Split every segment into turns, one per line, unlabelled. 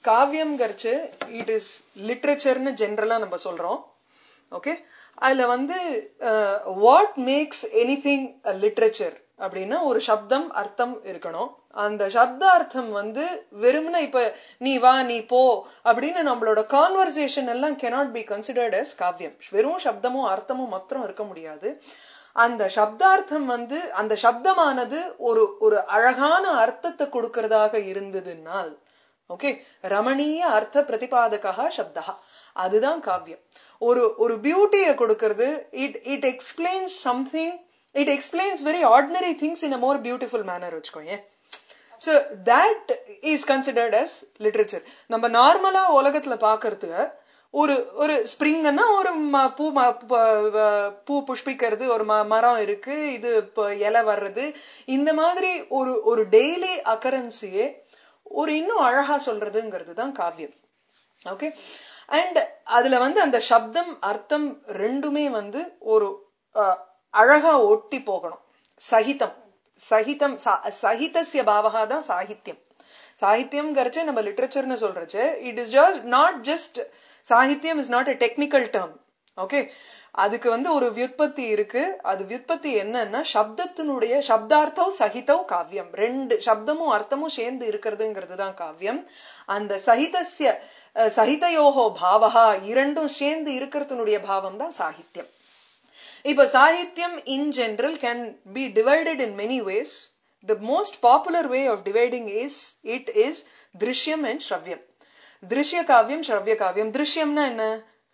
காவியம் கரிச்சு it is லிட்ரேச்சர்னு ஜென்ரலா நம்ம சொல்றோம் ஓகே அதுல வந்து what makes anything literature அப்படின்னா ஒரு சப்தம் அர்த்தம் இருக்கணும் அந்த சப்த அர்த்தம் வந்து வெறுமனே இப்ப நீ வா நீ போ அப்படின்னு நம்மளோட கான்வர்சேஷன் எல்லாம் கெனாட் பி கன்சிடர்ட் as காவியம் வெறும் சப்தமும் அர்த்தமும் மாத்திரம் இருக்க முடியாது அந்த சப்தார்த்தம் வந்து அந்த சப்தமானது ஒரு ஒரு அழகான அர்த்தத்தை கொடுக்கறதாக இருந்ததுனால் ஓகே ரமணீய அர்த்த பிரதிபாதகா சப்தா அதுதான் காவியம் ஒரு ஒரு பியூட்டியை கொடுக்கறது it it explains something it explains very ordinary things in a more beautiful manner வச்சுக்கோங்க so that is considered as literature நம்ம நார்மலா உலகத்துல பாக்குறதுக்கு ஒரு ஒரு ஸ்ப்ரிங்னா ஒரு ம- பூ ம- ப- வ- பூ புஷ்பிக்கிறது ஒரு ம- மரம் இருக்கு இது இப்ப இலை வர்றது இந்த மாதிரி ஒரு ஒரு டெய்லி அக்கரன்ஸையே ஒரு இன்னும் அழகா சொல்றதுங்கிறது தான் காவியம் ஓகே அண்ட் அதுல வந்து அந்த சப்தம் அர்த்தம் ரெண்டுமே வந்து ஒரு அஹ், அழகா ஒட்டி போகணும் சகிதம் சகிதம் ச- சகிதஸ்ய பாவகா தான் சாகித்யம் சாகித்யம் நம்ம லிட்ரேச்சர்னு சொல்றச்சு it is just not just சாகித்யம் is not a technical term okay அதுக்கு வந்து ஒரு வியுற்பத்தி இருக்கு அது வியுற்பத்தி என்னன்னா சப்தத்தினுடைய சப்தார்த்தம் சகிதம் காவியம் ரெண்டு சப்தமும் அர்த்தமும் சேர்ந்து இருக்கிறதுங்கிறது தான் காவியம் அந்த சகிதஸ்ய அஹ், சகிதயோகோ பாவகா இரண்டும் சேர்ந்து இருக்கிறதுனுடைய பாவம் தான் சாகித்யம் இப்ப சாகித்யம் in general can be divided in many ways the most popular way of dividing is it is திருஷ்யம் அண்ட் ஸ்ரவ்யம் திருஷ்ய காவியம் ஸ்ரவ்ய காவியம் திருஷ்யம்னா என்ன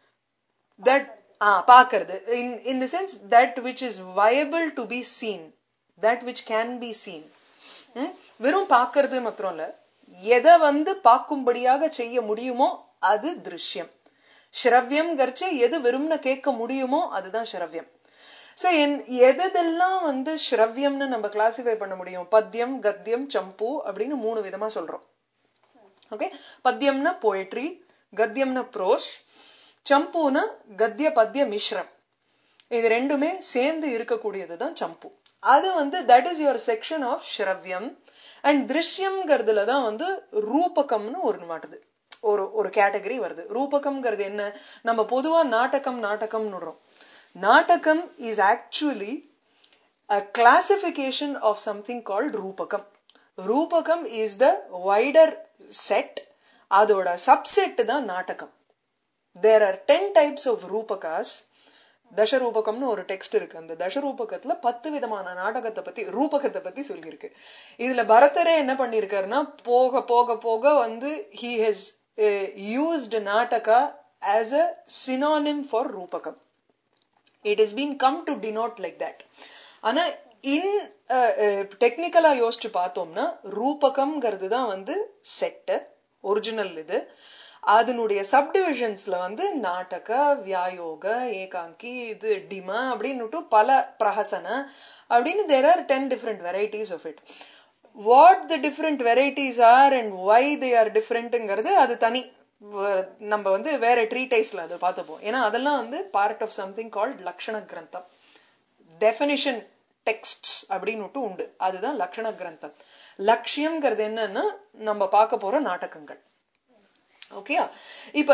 தட் ஆ பாக்குறது in in the sense that which is viable to be seen that which can be seen வெறும் பாக்குறது மாத்திரம் இல்ல எதை வந்து பார்க்கும்படியாக செய்ய முடியுமோ அது திருஷ்யம் ஸ்ரவ்யம் கரிச்சு எது வெறும்னு கேட்க முடியுமோ அதுதான் ஸ்ரவ்யம் சோ என் எதெல்லாம் வந்து ஸ்ரவ்யம்னு நம்ம கிளாசிஃபை பண்ண முடியும் பத்யம் கத்யம் சம்பு அப்படின்னு மூணு விதமா சொல்றோம் ஓகே பத்யம்னா போயட்ரி கத்யம்னா ப்ரோஸ் சம்புனா கத்ய பத்ய மிஸ்ரம் இது ரெண்டுமே சேர்ந்து இருக்கக்கூடியதுதான் சம்பு அது வந்து that is your section of ஸ்ரவ்யம் அண்ட் திருஷ்யம்ங்கிறதுல தான் வந்து ரூபகம்னு ஒரு மாட்டுது ஒரு ஒரு கேட்டகரி வருது ரூபகம்ங்கிறது என்ன நம்ம பொதுவா நாடகம் நாடகம்னுடுறோம் நாடகம் is actually a classification of something called ரூபகம் ரூபகம் is the wider set அதோட சப்செட் தான் நாடகம் there are ten types of ரூபகாஸ் தசரூபகம்னு ஒரு டெக்ஸ்ட் இருக்கு அந்த தசரூபகத்துல பத்து விதமான நாடகத்தை பத்தி ரூபகத்தை பத்தி சொல்லியிருக்கு இதுல பரதரே என்ன பண்ணிருக்காருன்னா போக போக போக வந்து ஹி ஹஸ் யூஸ்டு நாடகா ஆஸ் அ சினானிம் ஃபார் ரூபகம் it is been come to denote like that ஆனா இன் டெக்னிக்கலா யோசிச்சு பார்த்தோம்னா ரூபகம்ங்கிறது தான் வந்து செட்டு ஒரிஜினல் இது அதனுடைய சப்டிவிஷன்ஸ்ல வந்து நாடக வியாயோக ஏகாங்கி இது டிம அப்படின்னுட்டு பல பிரஹசன அப்படின்னு there are ten different varieties of it what the different varieties are and why they are டிஃப்ரெண்ட்ங்கிறது அது தனி வ- நம்ம வந்து வேற ட்ரீடைஸ்ல அதை பார்த்துப்போம் ஏன்னா அதெல்லாம் வந்து பார்ட் ஆஃப் சம்திங் கால்ட் லக்ஷண கிரந்தம் டெஃபினிஷன் டெக்ஸ்ட் அப்படின்னு உண்டு அதுதான் லக்ஷண கிரந்தம் லட்சியம்ங்கிறது என்னன்னா நம்ம பார்க்க போற நாடகங்கள் ஓகேயா இப்ப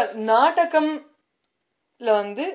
நாடகம்ல வந்து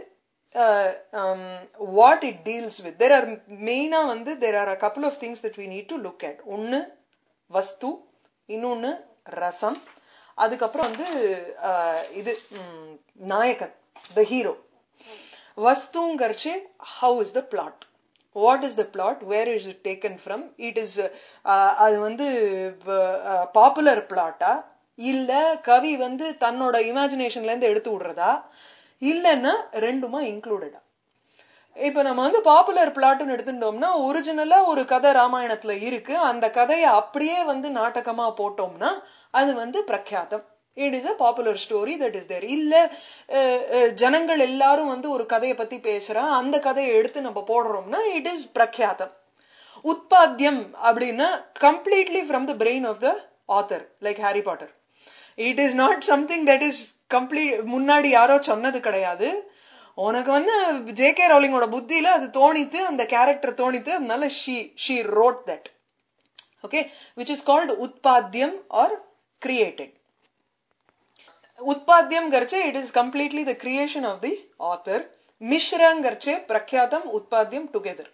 what it deals with there are மெயினா வந்து there are a couple of things that we need to look at ஒன்னு வஸ்து இன்னொன்னு ரசம் அதுக்கப்புறம் வந்து அஹ், இது ம், நாயகன் த ஹீரோ வஸ்துங்கர்ச்சு how is the plot what is the plot where is it taken from it is அது வந்து பாப்புலர் பிளாட்டா இல்ல கவி வந்து தன்னோட இமேஜினேஷன்ல இருந்து எடுத்து விடுறதா இல்லைன்னா ரெண்டுமா இன்க்ளூடடா இப்ப நம்ம வந்து பாப்புலர் பிளாட்னு எடுத்துட்டோம்னா ஒரிஜினலா ஒரு கதை ராமாயணத்துல இருக்கு அந்த கதையை அப்படியே வந்து நாடகமா போட்டோம்னா அது வந்து பிரக்யாதம் it is a popular story that is there இல்ல அஹ், அஹ், ஜனங்கள் எல்லாரும் வந்து ஒரு கதையை பத்தி பேசுறா அந்த கதையை எடுத்து நம்ம போடுறோம்னா இட் இஸ் பிரக்யாதம் உத்பாத்தியம் அப்படின்னா completely from the brain of the author like Harry Potter it is not something that is complete முன்னாடி யாரோ சொன்னது கிடையாது உனக்கு வந்து ஜே கே ரவுலிங்கோட புத்தியில அது தோணித்து அந்த கேரக்டர் தோணித்து அதனால she she wrote that okay which is called உத்பாத்தியம் ஆர் கிரியேட்டட் உத்பாத்தியம் கர்ச்சே it is completely the creation of the author மிஸ்ரங்கர்ச்சே பிரக்யாத்தம் உத்பாத்தியம் டுகெதர்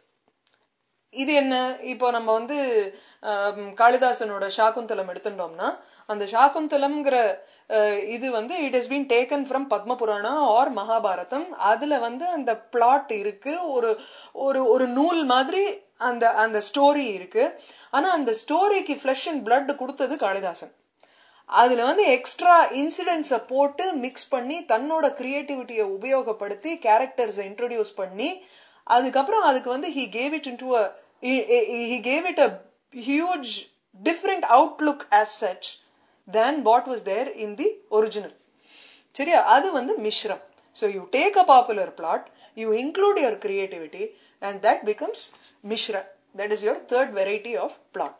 இது என்ன இப்போ நம்ம வந்து ஆம், காளிதாசனோட சாகுந்தலம் எடுத்துட்டோம்னா அந்த சாகுந்தலம்ங்கிற அஹ், இது வந்து it has been taken from Padma Purana or Mahabharatam அதுல வந்து அந்த பிளாட் இருக்கு ஒரு ஒரு ஒரு நூல் மாதிரி அந்த அந்த ஸ்டோரி இருக்கு ஆனா அந்த ஸ்டோரிக்கு ஃபிளஷ் அண்ட் blood கொடுத்தது காளிதாசன் அதுல வந்து எக்ஸ்ட்ரா இன்சிடென்ட்ஸ போட்டு மிக்ஸ் பண்ணி தன்னோட கிரியேட்டிவிட்டியை உபயோகப்படுத்தி கேரக்டர்ஸை இன்ட்ரோடியூஸ் பண்ணி அதுக்கப்புறம் அதுக்கு வந்து he gave it into he gave it a huge different outlook as such then what was there in the original சரியா அது வந்து மிஷ்ரம் so you take a popular plot you include your creativity and that becomes மிஷ்ர that is your third variety of plot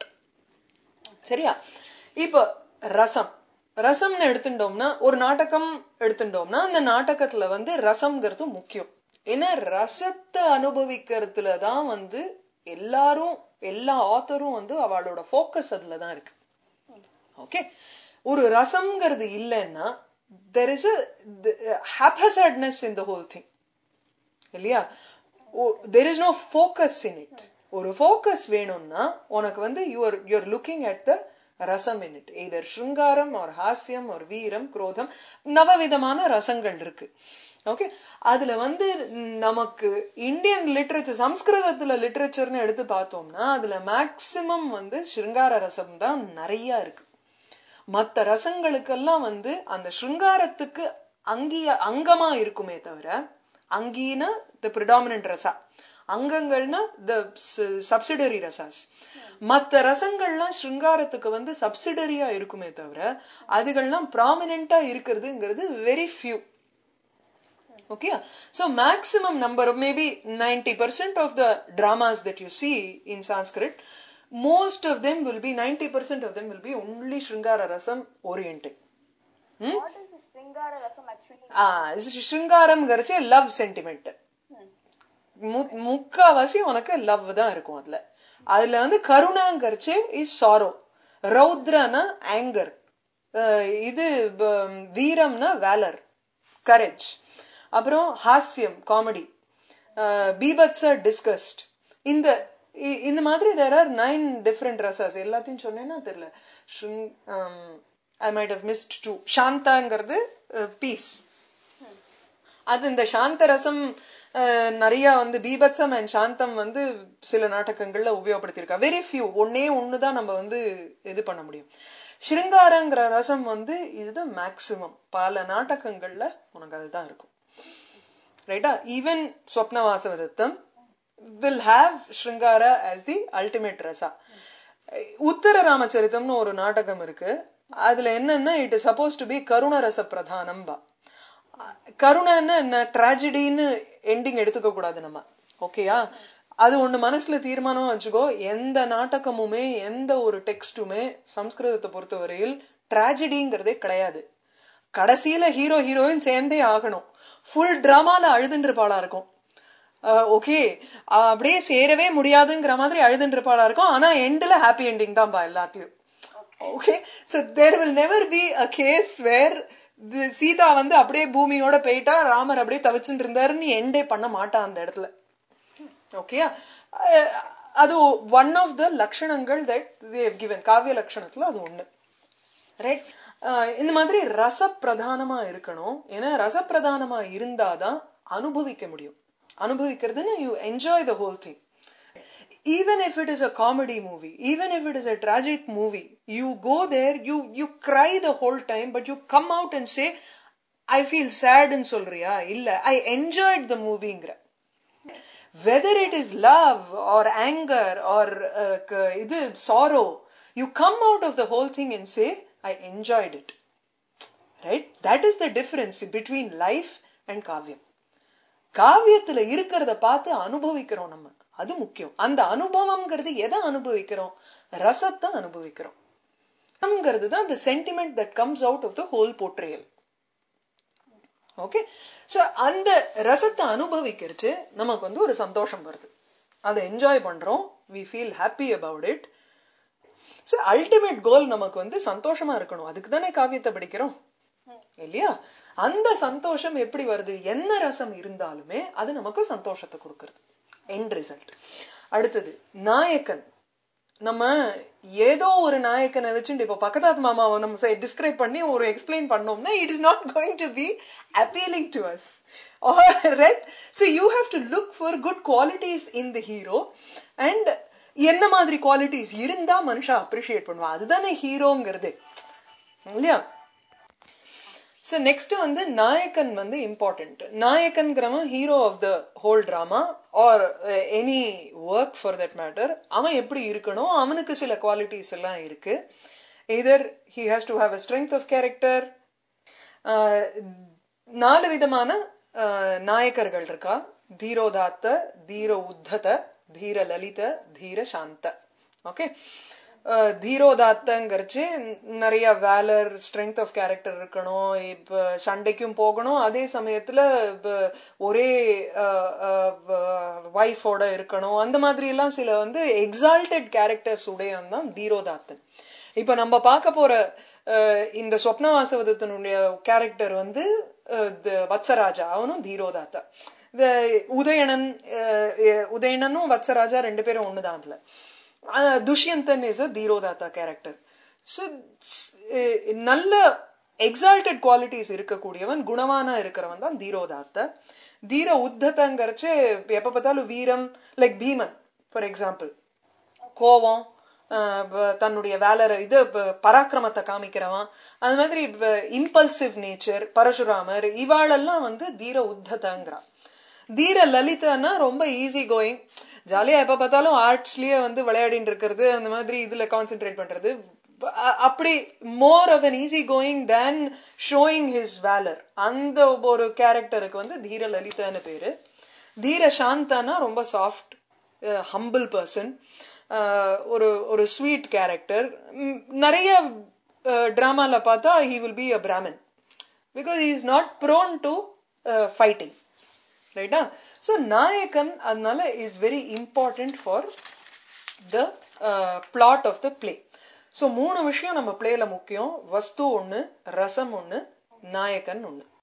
சரியா இப்போ ரசம் ரசம்னு எடுத்துட்டோம்னா ஒரு நாடகம் எடுத்துட்டோம்னா அந்த நாடகத்துல வந்து ரசம்ங்கிறது முக்கியம் ஏன்னா ரசத்தை அனுபவிக்கிறதுல தான் வந்து எல்லாரும் எல்லா ஆத்தரும் வந்து அவளோட ஃபோக்கஸ் அதுல தான் இருக்கு ஓகே ஒரு ரசம்ங்கிறது இல்லைன்னா there is a haphazardness in the whole thing இல்லையா there is no focus in it ஒரு ஃபோக்கஸ் வேணும்னா உனக்கு வந்து you're you're looking at the ரசம் இன் இட் இதர் ஸ்ருங்காரம் ஒரு ஹாஸ்யம் ஒரு வீரம் குரோதம் நவவிதமான ரசங்கள் இருக்கு ஓகே அதுல வந்து நமக்கு இந்தியன் லிட்ரேச்சர் சம்ஸ்கிருதத்துல லிட்ரேச்சர்னு எடுத்து பார்த்தோம்னா அதுல மேக்சிமம் வந்து ஸ்ருங்கார ரசம் தான் நிறைய இருக்கு மத்த ரசங்களுக்கெல்லாம் வந்து அந்த ஸ்ருங்காரத்துக்கு அங்கிய அங்கமா இருக்குமே தவிர அங்கீனா த ப்ரிடாமினன்ட் ரசா அங்கங்கள்னா த சப்சிடரி ரசாஸ் மத்த ரசங்கள்லாம் ஸ்ருங்காரத்துக்கு வந்து சப்சிடரியா இருக்குமே தவிர அதுகள்லாம் ப்ராமினெண்டா இருக்கிறதுங்கிறது very few okay so maximum number of maybe 90% of the dramas that you see in sanskrit most of them will be 90% of them will be only shringara rasam oriented
What is the Shringara Rasam actually?
ah shringaram garche love sentiment மு- முக்காவாசி உனக்கு love தான் இருக்கும் அதுல அதுல வந்து கருணாங்கரிச்சு is sorrow ரௌத்ரனா ஆங்கர் இது ப- வீரம்னா வேலர் கரேஜ் அப்புறம் ஹாஸ்யம் காமெடி பீபத்ஸ டிஸ்கஸ்ட் இந்த இ- இந்த மாதிரி தேர் ஆர் நைன் டிஃப்ரெண்ட் ரசாஸ் எல்லாத்தையும் சொன்னேன்னா தெரியல I might have missed two சாந்தாங்கிறது பீஸ் அது இந்த சாந்த ரசம் அஹ், நிறைய வந்து பீபத்சம் அண்ட் சாந்தம் வந்து சில நாடகங்கள்ல உபயோகப்படுத்தியிருக்கா வெரி ஃபியூ ஒன்னே ஒண்ணுதான் நம்ம வந்து இது பண்ண முடியும் ஸ்ருங்காரங்கிற ரசம் வந்து இதுதான் மேக்சிமம் பல நாடகங்கள்ல உனக்கு அதுதான் இருக்கும் ரைட்டா ஈவன் ஸ்வப்னவாசவதத்தம் வில் ஹாவ் ஸ்ருங்காரா ஆஸ் தி அல்டிமேட் ரசா உத்தர ராமச்சரிதம்னு ஒரு நாடகம் இருக்கு அதுல என்னன்னா it is supposed to be கருண ரச பிரதானம் பா கருணைன்னு என்ன ட்ராஜடின்னு எண்டிங் எடுத்துக்க கூடாது நம்ம ஓகேயா அது ஒண்ணு மனசுல தீர்மானம் வச்சுக்கோ எந்த நாடகமுமே எந்த ஒரு டெக்ஸ்டுமே சம்ஸ்கிருதத்தை பொறுத்தவரையில் ட்ராஜடிங்கிறதே கிடையாது கடைசியில ஹீரோ ஹீரோயின் சேர்ந்தே ஆகணும் ஃபுல் டிராமால அழுதுன்றிருப்பாளா இருக்கும் ஓகே அப்படியே சேரவே முடியாதுங்கிற மாதிரி அழுதுன்றிருப்பாளா இருக்கும் ஆனா எண்ட்ல ஹாப்பி எண்டிங் தான்பா எல்லாத்துலயும் okay so there will never be a case where Sita வந்து அப்படியே பூமியோட போயிட்டா ராமர் அப்படியே தவிச்சுட்டு இருந்தாருன்னு எண்டே பண்ண மாட்டான் அந்த இடத்துல ஓகே அது ஒன் ஆஃப் த லட்சணங்கள் தட் தேவ் கிவன் காவிய லட்சணத்துல அது ஒண்ணு ரைட் இந்த மாதிரி ரசப்பிரதானமா இருக்கணும் ஏன்னா ரசப்பிரதானமா இருந்தாதான் அனுபவிக்க முடியும் அனுபவிக்கிறதுன்னு you enjoy the whole thing even if it is a comedy movie even if it is a tragic movie you go there you you cry the whole time but you come out and say i feel sad ன்னு சொல்றியா இல்ல i enjoyed the movieங்கிற whether it is love or anger or uh, க- இது sorrow you come out of the whole thing and say i enjoyed it right that is the difference between life and காவியம் காவியத்துல இருக்கிறத பார்த்து அனுபவிக்கிறோம் நம்ம அது முக்கியம் அந்த அனுபவம்ங்கிறது எதை அனுபவிக்கிறோம் ரசத்தை அனுபவிக்கிறோம் ரசம்ங்கிறது தான் the sentiment that comes out of the whole portrayal okay so அந்த ரசத்தை அனுபவிக்கிறச்சு நமக்கு வந்து ஒரு சந்தோஷம் வருது அதை என்ஜாய் பண்றோம் we feel happy about it so ultimate goal நமக்கு வந்து சந்தோஷமா இருக்கணும் அதுக்கு தானே காவியத்தை படிக்கிறோம் இல்லையா அந்த சந்தோஷம் எப்படி வருது என்ன ரசம் இருந்தாலுமே அது நமக்கு சந்தோஷத்தை கொடுக்கறது எண்ட் ரிசல்ட் அடுத்தது நாயக்கன் நம்ம ஏதோ ஒரு நாயக்கனை வச்சுட்டு இப்போ பக்கத்தாத் மாமாவை நம்ம டிஸ்கிரைப் பண்ணி ஒரு எக்ஸ்பிளைன் பண்ணோம்னா it is not going to be appealing to us right so you have to look for good qualities in the hero and என்ன மாதிரி குவாலிட்டிஸ் இருந்தா மனுஷா அப்ரிஷியேட் பண்ணுவான் அதுதானே ஹீரோங்கிறது இல்லையா ஸோ நெக்ஸ்ட் வந்து நாயக்கன் வந்து இம்பார்ட்டன்ட் நாயக்கன்கிறவன் hero of the whole drama or any work for that matter அவன் எப்படி இருக்கணும் அவனுக்கு சில குவாலிட்டிஸ் எல்லாம் இருக்கு either he has to have a strength of character நாலு விதமான நாயக்கர்கள் இருக்கா தீரோதாத்த தீர உத்தத தீர லலித தீர சாந்த ஓகே தீரோதாத்தங்கிறச்சு நிறைய வேலர் ஸ்ட்ரென்த் ஆஃப் கேரக்டர் இருக்கணும் இப்ப சண்டைக்கும் போகணும் அதே சமயத்துல ஒரே ஒய்ஃபோட இருக்கணும் அந்த மாதிரி எல்லாம் சில வந்து எக்ஸால்டட் கேரக்டர்ஸ் உடையவன் தான் தீரோதாத்தன் இப்ப நம்ம பார்க்க போற இந்த சொப்னவாசவதத்தினுடைய கேரக்டர் வந்து வத்சராஜா அவனும் தீரோதாத்தா இந்த உதயணன் உதயணனும் வத்சராஜா ரெண்டு பேரும் ஒண்ணுதான் அதுல துஷ்யந்தன் இஸ் அ தீரோதாத்தா கேரக்டர் ஸோ நல்ல எக்ஸால்டட் குவாலிட்டிஸ் இருக்கக்கூடியவன் குணவானா இருக்கிறவன் தான் தீரோதாத்த தீர உத்தத்தங்கிறச்சு எப்ப பார்த்தாலும் வீரம் லைக் பீமன் ஃபார் எக்ஸாம்பிள் கோவம் தன்னுடைய வேலை இது பராக்கிரமத்தை காமிக்கிறவன் அது மாதிரி இம்பல்சிவ் நேச்சர் பரசுராமர் இவாளெல்லாம் வந்து தீர உத்ததங்கிறான் தீர லலிதானா ரொம்ப ஈஸி கோயிங் ஜாலியா எப்ப பார்த்தாலும் ஆர்ட்ஸ்லயே வந்து விளையாடிட்டு இருக்கிறது அந்த மாதிரி இதுல கான்சென்ட்ரேட் பண்றது அப்படி more of an easy going then showing his valour அந்த ஒரு கேரக்டருக்கு வந்து தீர லலிதான்னு பேரு தீர சாந்தானா ரொம்ப சாஃப்ட் ஹம்பிள் பர்சன் ஒரு ஒரு ஸ்வீட் கேரக்டர் நிறைய டிராமால பார்த்தா he will be a Brahmin because he is not prone to fighting ரைட்டா ஸோ நாயக்கன் அதனால is very important for the plot of the play so மூணு விஷயம் நம்ம பிளேல முக்கியம் வஸ்து ஒன்று ரசம் ஒன்று நாயக்கன் ஒன்று